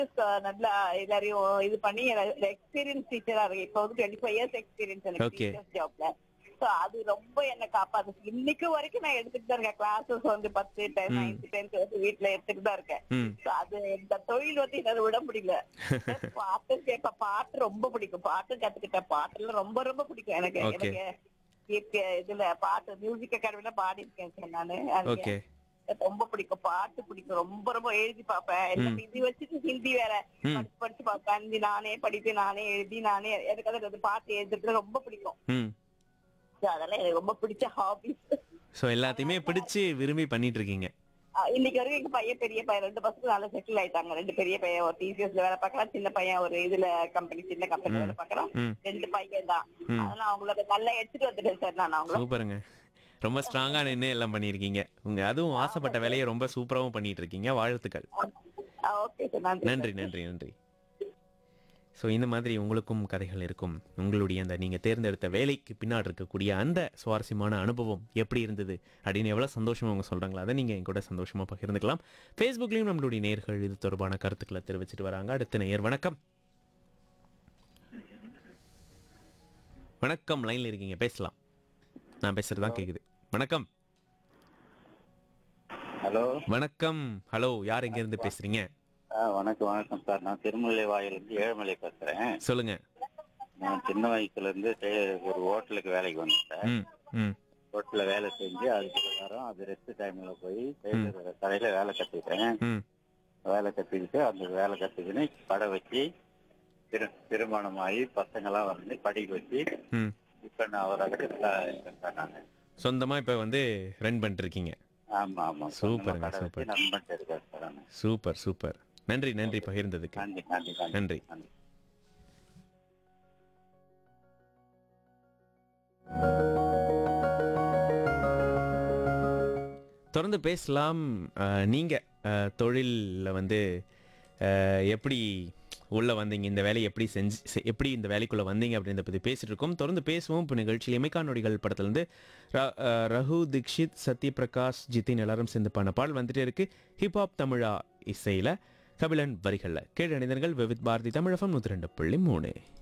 நல்லா எல்லாரையும் இது பண்ணி எக்ஸ்பீரியன்ஸ் டீச்சரா இருக்கு இப்போ வந்து டுவெண்ட்டி ஃபைவ் இயர்ஸ் எக்ஸ்பீரியன்ஸ் எனக்கு Okay. டீச்சர்ஸ் ஜாப்ல சோ அது ரொம்ப என்ன காப்பாத்துச்சு இன்னைக்கு வரைக்கும் நான் எடுத்துட்டு தான் இருக்கேன் கிளாஸஸ் வந்து பத்து டென் நைன்த் டென்த் வந்து வீட்டுல எடுத்துட்டு தான் இருக்கேன் ம் So அது இந்த தொழில் வந்து என்னால விட முடியல பாட்டு கேட்ப பாட்டு ரொம்ப பிடிக்கும் பாட்டு கத்துக்கிட்டேன் பாட்டுல ரொம்ப ரொம்ப பிடிக்கும் எனக்கு Okay. எனக்கு இப்ப இதுல பாட்டு மியூசிக் அகாடமில பாடி இருக்கேன் சார் நானு அது ஓகே எனக்கு ரொம்ப பிடிக்கும் பாட்டு பிடிக்கும் ரொம்ப ரொம்ப எழுதி பார்ப்பேன் எல்லாம் இது வச்சுட்டு ஹிந்தி வேற ம். படிச்சு படிச்சு பார்ப்பேன் ஹிந்தி நானே படித்து நானே எழுதி நானே எனக்கு அது பாட்டு எழுதுறது ரொம்ப பிடிக்கும் ம் So அதெல்லாம் எனக்கு ரொம்ப பிடிச்ச ஹாபிஸ் ஸோ எல்லாத்தையுமே பிடிச்சு விரும்பி பண்ணிட்டு இருக்கீங்க இன்னைக்கு வரைக்கும் எங்க பையன் பெரிய பையன் ரெண்டு பசங்க நல்லா செட்டில் ஆயிட்டாங்க ரெண்டு பெரிய பையன் ஒரு டிசிஎஸ்ல வேலை பார்க்கறான் சின்ன பையன் ஒரு இதுல கம்பெனி சின்ன கம்பெனி வேலை பார்க்கறான் ம் ரெண்டு பையன் தான் ம். அதெல்லாம் அவங்களுக்கு நல்லா எடுத்துட்டு வந்துட்டேன் சார் நான் அவங்கள சூப்பருங்க ரொம்ப ஸ்ட்ராங்கா நின்று எல்லாம் பண்ணியிருக்கீங்க உங்க அதுவும் ஆசைப்பட்ட வேலையை ரொம்ப சூப்பராகவும் பண்ணிட்டு இருக்கீங்க வாழ்த்துக்கள் ஓகே சார் நன்றி நன்றி நன்றி நன்றி ஸோ இந்த மாதிரி உங்களுக்கும் கதைகள் இருக்கும் உங்களுடைய அந்த நீங்கள் தேர்ந்தெடுத்த வேலைக்கு பின்னாடி இருக்கக்கூடிய அந்த சுவாரஸ்யமான அனுபவம் எப்படி இருந்தது அப்படின்னு எவ்வளோ சந்தோஷமாக அவங்க சொல்கிறாங்களோ அதை நீங்கள் என் கூட சந்தோஷமாக பகிர்ந்துக்கலாம் ஃபேஸ்புக்லேயும் நம்மளுடைய நேர்கள் இது தொடர்பான கருத்துக்களை தெரிவிச்சிட்டு வராங்க அடுத்த நேயர் வணக்கம் வணக்கம் லைனில் இருக்கீங்க பேசலாம் நான் பேசுறது தான் கேட்குது வணக்கம் ஹலோ வணக்கம் ஹலோ யார் எங்கேருந்து பேசுகிறீங்க ஆ வணக்கம் வணக்கம் சார் நான் திருமலை வாயிலிருந்து ஏழுமலை பேசுறேன் சொல்லுங்க நான் சின்ன வயசுல இருந்து டெய்- ஒரு ஹோட்டலுக்கு வேலைக்கு வந்தேன் சார் ம் ம் ஹோட்டல்ல வேலை செஞ்சு அதுக்கு வாரம் அது ரெஸ்ட் டைம்ல போய் டெய்லர் கடையில வேலை கத்துக்கிட்டேன் ம் வேலை கத்துக்கிட்டு அந்த வேலை கத்துக்கின்னு கடை வச்சு திரு திருமணம் ஆகி பசங்கெல்லாம் வந்து படிக்க வச்சு ம் இப்ப நான் ஒரு இடத்துல இருக்கேன் சார் நான் சொந்தமா இப்ப வந்து ரன் பண்ணிட்டு இருக்கீங்க ஆமா ஆமா சூப்பருங்க, கடை வச்சு சூப்பர். நண்பன் இருக்கேன் சார் நான் சூப்பர் சூப்பர் நன்றி நன்றி பகிர்ந்ததுக்கு நன்றி நன்றி நன்றி. நன்றி தொடர்ந்து பேசலாம் அஹ், நீங்க அஹ், தொழில்ல வந்து அஹ், எப்படி உள்ள வந்தீங்க இந்த வேலையை எப்படி செஞ்சு செ- எப்படி இந்த வேலைக்குள்ள வந்தீங்க அப்படின்றத பத்தி பேசிட்டு இருக்கோம் தொடர்ந்து பேசுவோம் இப்போ நிகழ்ச்சியில் இமைக்கா நொடிகள் படத்துலேருந்து ரகு தீக்ஷித் சத்யபிரகாஷ் ஜித்தின் எல்லாரும் சேர்ந்து பண்ண பாடல் வந்துட்டே இருக்கு ஹிப்ஹாப் தமிழா இசையில கபிலன் வரிகளில் கீழணிந்தர்கள் விவித் பாரதி தமிழகம் நூற்றி ரெண்டு புள்ளி மூணு